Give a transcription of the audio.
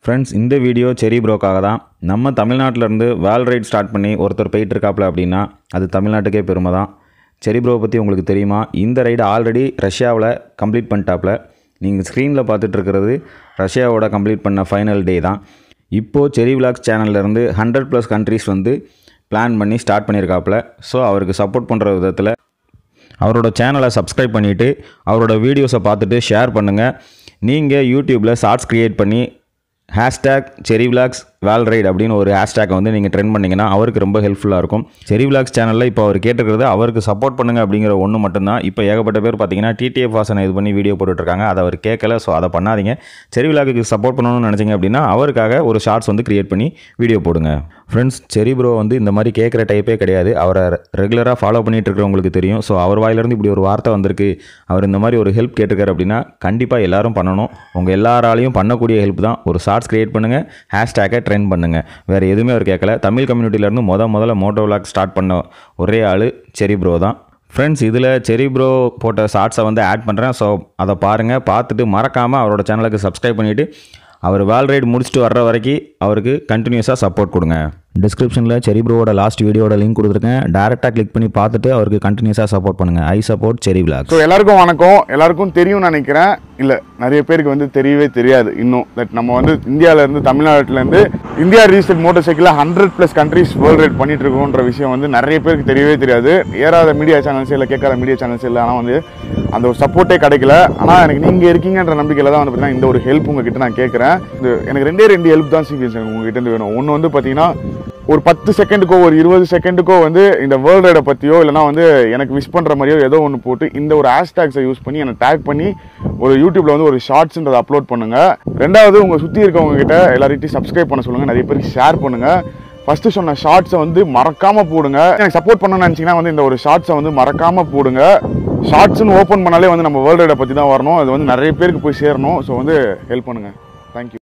friends இந்த video செரி ப்ரோக்காக தான் நம்ம தமிழ்நாட்டிலேருந்து வேல் ரைட் ஸ்டார்ட் பண்ணி ஒருத்தர் போயிட்டு இருக்காப்புல அப்படின்னா அது தமிழ்நாட்டுக்கே பெருமை தான் செரி ப்ரோவை பற்றி உங்களுக்கு தெரியுமா இந்த ரைடு ஆல்ரெடி ரஷ்யாவில் கம்ப்ளீட் பண்ணிட்டாப்புல நீங்கள் ஸ்க்ரீனில் பார்த்துட்டு இருக்கிறது ரஷ்யாவோட கம்ப்ளீட் பண்ண ஃபைனல் டே தான் இப்போது செரி விலாக்ஸ் சேனல்லேருந்து ஹண்ட்ரட் ப்ளஸ் கண்ட்ரீஸ் வந்து பிளான் பண்ணி ஸ்டார்ட் பண்ணியிருக்காப்புல ஸோ அவருக்கு சப்போர்ட் பண்ணுற விதத்தில் அவரோட சேனலை சப்ஸ்கிரைப் பண்ணிவிட்டு அவரோட வீடியோஸை பார்த்துட்டு ஷேர் பண்ணுங்கள் நீங்கள் யூடியூப்பில் ஷார்ட்ஸ் க்ரியேட் பண்ணி hashtag Cherry Vlogs world ride அப்படின்னு ஒரு ஹேஷ்டேக்கை வந்து நீங்கள் ட்ரெண்ட் பண்ணிங்கன்னா அவருக்கு ரொம்ப ஹெல்ப்ஃபுல்லாக இருக்கும் செரி விலாக்ஸ் சேனலில் இப்போ அவர் கேட்டிருக்கிறது அவருக்கு சப்போர்ட் பண்ணுங்க அப்படிங்கிற ஒன்று மட்டும்தான் இப்போ ஏகப்பட்ட பேர் பார்த்தீங்கன்னா டிடிஎஃப் வாசனை இது பண்ணி வீடியோ போட்டுட்ருக்காங்க அதை அவர் கேட்கல ஸோ அதை பண்ணாதீங்க செரி விலாக்கு சப்போர்ட் பண்ணணும்னு நினச்சிங்க அப்படின்னா அவருக்காக ஒரு ஷார்ட்ஸ் வந்து க்ரியேட் பண்ணி வீடியோ போடுங்க ஃப்ரெண்ட்ஸ் செரி ப்ரோ வந்து இந்த மாதிரி கேட்குற டைப்பே கிடையாது அவரை ரெகுலராக ஃபாலோ பண்ணிட்டு இருக்கிறவங்களுக்கு தெரியும் ஸோ அவர் வாயிலிருந்து இப்படி ஒரு வார்த்தை வந்திருக்கு அவர் இந்த மாதிரி ஒரு ஹெல்ப் கேட்டிருக்காரு அப்படின்னா கண்டிப்பாக எல்லாரும் பண்ணணும் உங்கள் எல்லாராலையும் பண்ணக்கூடிய ஹெல்ப் தான் ஒரு ஷார்ட்ஸ் க்ரியேட் பண்ணுங்கள் ஹேஷ்டேக்கை ட்ரெண்ட் பண்ணுங்கள் வேறு எதுவுமே அவர் கேட்கல தமிழ் கம்யூனிட்டியிலேருந்து முத முதல்ல மோட்டோ விளாக் ஸ்டார்ட் பண்ண ஒரே ஆள் செரி ப்ரோ தான் ஃப்ரெண்ட்ஸ் இதில் செரி ப்ரோ போட்ட ஷார்ட்ஸை வந்து ஆட் பண்ணுறேன் ஸோ அதை பாருங்கள் பார்த்துட்டு மறக்காமல் அவரோட சேனலுக்கு சப்ஸ்கிரைப் பண்ணிவிட்டு அவர் வேல் ரைடு முடிச்சுட்டு வர்ற வரைக்கும் அவருக்கு கண்டினியூஸாக சப்போர்ட் கொடுங்க டிஸ்கிரிப்ஷனில் செரி ப்ரோவோட லாஸ்ட் வீடியோட லிங்க் கொடுத்துருக்கேன் டேரெக்டாக கிளிக் பண்ணி பார்த்துட்டு அவருக்கு கண்டினியூஸாக சப்போர்ட் பண்ணுங்கள் I support Cherry vlog so எல்லாருக்கும் வணக்கம் எல்லாருக்கும் தெரியும்னு நினைக்கிறேன் இல்லை நிறைய பேருக்கு வந்து தெரியவே தெரியாது இன்னும் தட் நம்ம வந்து இந்தியாவிலேருந்து தமிழ்நாட்டிலேருந்து இந்தியா ரிஜிஸ்டர்ட் மோட்டர் சைக்கிளில் hundred plus countries world ride பண்ணிட்டு இருக்கோன்ற விஷயம் வந்து நிறைய பேருக்கு தெரியவே தெரியாது ஏறாத மீடியா சேனல்ஸ் இல்லை கேட்காத மீடியா சேனல்ஸ் இல்லை ஆனால் வந்து அந்த ஒரு சப்போர்ட்டே கிடைக்கல ஆனால் எனக்கு நீங்கள் இருக்கீங்கன்ற நம்பிக்கையில் தான் வந்து பார்த்தீங்கன்னா இந்த ஒரு ஹெல்ப் உங்ககிட்ட நான் கேட்குறேன் இது எனக்கு ரெண்டே ரெண்டு ஹெல்ப் தான் சீரியஸ் எனக்கு உங்ககிட்ட இருந்து வேணும் ஒன்று வந்து பார்த்தீங்கன்னா ஒரு பத்து செகண்டுக்கோ ஒரு இருபது செகண்டுக்கோ வந்து இந்த வேர்ல்டு ரைடை பற்றியோ இல்லைனா வந்து எனக்கு விஷ் பண்ணுற மாதிரியோ ஏதோ ஒன்று போட்டு இந்த ஒரு ஹேஷ்டேக்ஸை யூஸ் பண்ணி என்னை டேக் பண்ணி ஒரு யூடியூப்ல வந்து ஒரு ஷார்ட்ஸ்ன்றதை அப்லோட் பண்ணுங்க ரெண்டாவது உங்கள் சுற்றி இருக்கவங்க கிட்ட எல்லார்கிட்டையும் சப்ஸ்கிரைப் பண்ண சொல்லுங்கள் நிறைய பேருக்கு ஷேர் பண்ணுங்க ஃபர்ஸ்ட் சொன்ன ஷார்ட்ஸை வந்து மறக்காம போடுங்க எனக்கு சப்போர்ட் பண்ணணும்னு நினச்சிங்கன்னா வந்து இந்த ஒரு ஷார்ட்ஸை வந்து மறக்காம போடுங்க ஷார்ட்ஸ்னு ஓப்பன் பண்ணாலே வந்து நம்ம வேர்ல்டு ரைடை பற்றி தான் வரணும் அது வந்து நிறைய பேருக்கு போய் சேரணும் ஸோ வந்து ஹெல்ப் பண்ணுங்க தேங்க்யூ